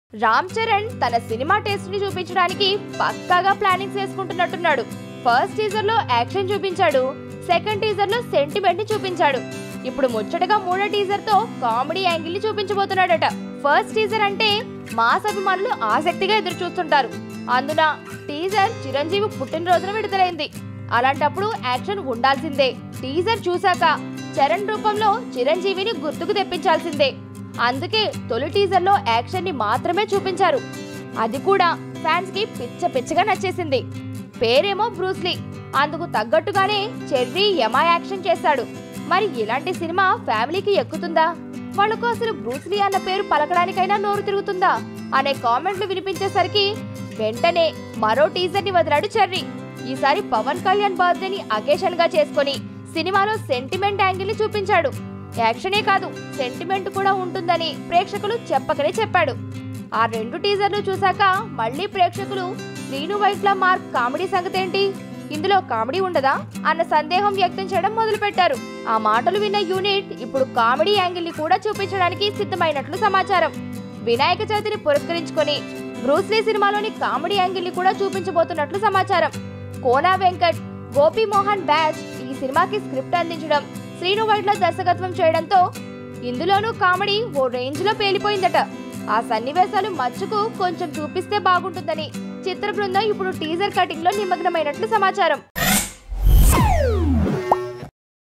రామ్ చరణ్ తన cinema taste ని చూపించడానికి పక్కాగా ప్లానింగ్ చేసుకుంటున్నట్టున్నాడు ఫస్ట్ టీజర్ లో యాక్షన్ చూపించాడు సెకండ్ టీజర్ లో సెంటిమెంట్ ని చూపించాడు ఇప్పుడు ముచ్చటగా మూడో టీజర్ తో కామెడీ యాంగిల్ ని చూపించబోతున్నాడట ఫస్ట్ టీజర్ అంటే మాస్ అభిమానులు ఆసక్తిగా ఎదురు చూస్తుంటారు అందున టీజర్ చిరంజీవి పుట్టినరోజున విడుదలైంది అలాంటప్పుడు యాక్షన్ ఉండాల్సిందే టీజర్ చూశాక చరణ్ రూపంలో చిరంజీవిని గుర్తుకు తెప్పించాల్సిందే అందుకే తొలి టీజర్ లో యాక్షన్ ని మాత్రమే చూపించారు అది కూడా ఫ్యాన్స్ కి పిచ్చ పిచ్చగా నచ్చేసింది పేరేమో బ్రూస్లీ అందుకు తగ్గట్టుగానే చెర్రీ యమా యాక్షన్ చేశాడు మరి ఇలాంటి సినిమా ఫ్యామిలీకి ఎక్కుతుందా వాళ్ళకు అసలు బ్రూస్లీ అన్న పేరు పలకడానికైనా నోరు తిరుగుతుందా అనే కామెంట్లు వినిపించేసరికి వెంటనే మరో టీజర్ ని వదిలాడు చెర్రీ ఈసారి పవన్ కళ్యాణ్ బర్త్డేని అకేషన్ గా చేసుకొని సినిమాలో సెంటిమెంట్ యాంగిల్ ని చూపించాడు యాక్షనే కాదు సెంటిమెంట్ కూడా ఉంటుందని ప్రేక్షకులు చెప్పకనే చెప్పాడు ఆ రెండు టీజర్లు చూశాక మళ్ళీ ప్రేక్షకులు శ్రీను వైట్ల మార్క్ కామెడీ సంగతేంటి ఇందులో కామెడీ ఉండదా అన్న సందేహం వ్యక్తం చేయడం మొదలుపెట్టారు ఆ మాటలు విన్న యూనిట్ ఇప్పుడు కామెడీ యాంగిల్ ని కూడా చూపించడానికి సిద్ధమైనట్లు సమాచారం వినాయక చవితిని పురస్కరించుకొని బ్రూస్లీ సినిమాలోని కామెడీ యాంగిల్ ని కూడా చూపించబోతున్నట్లు సమాచారం కోనా వెంకట్ గోపి మోహన్ బ్యాచ్ ఈ సినిమాకి స్క్రిప్ట్ అందించడం శ్రీను వైట్ల దర్శకత్వం చేయడంతో ఇందులోనూ కామెడీ ఓ రేంజ్ లో పేలిపోయిందట ఆ సన్నివేశాలు మచ్చుకు కొంచెం చూపిస్తే బాగుంటుందని చిత్ర బృందం ఇప్పుడు టీజర్ కటింగ్ లో నిమగ్నమైనట్లు సమాచారం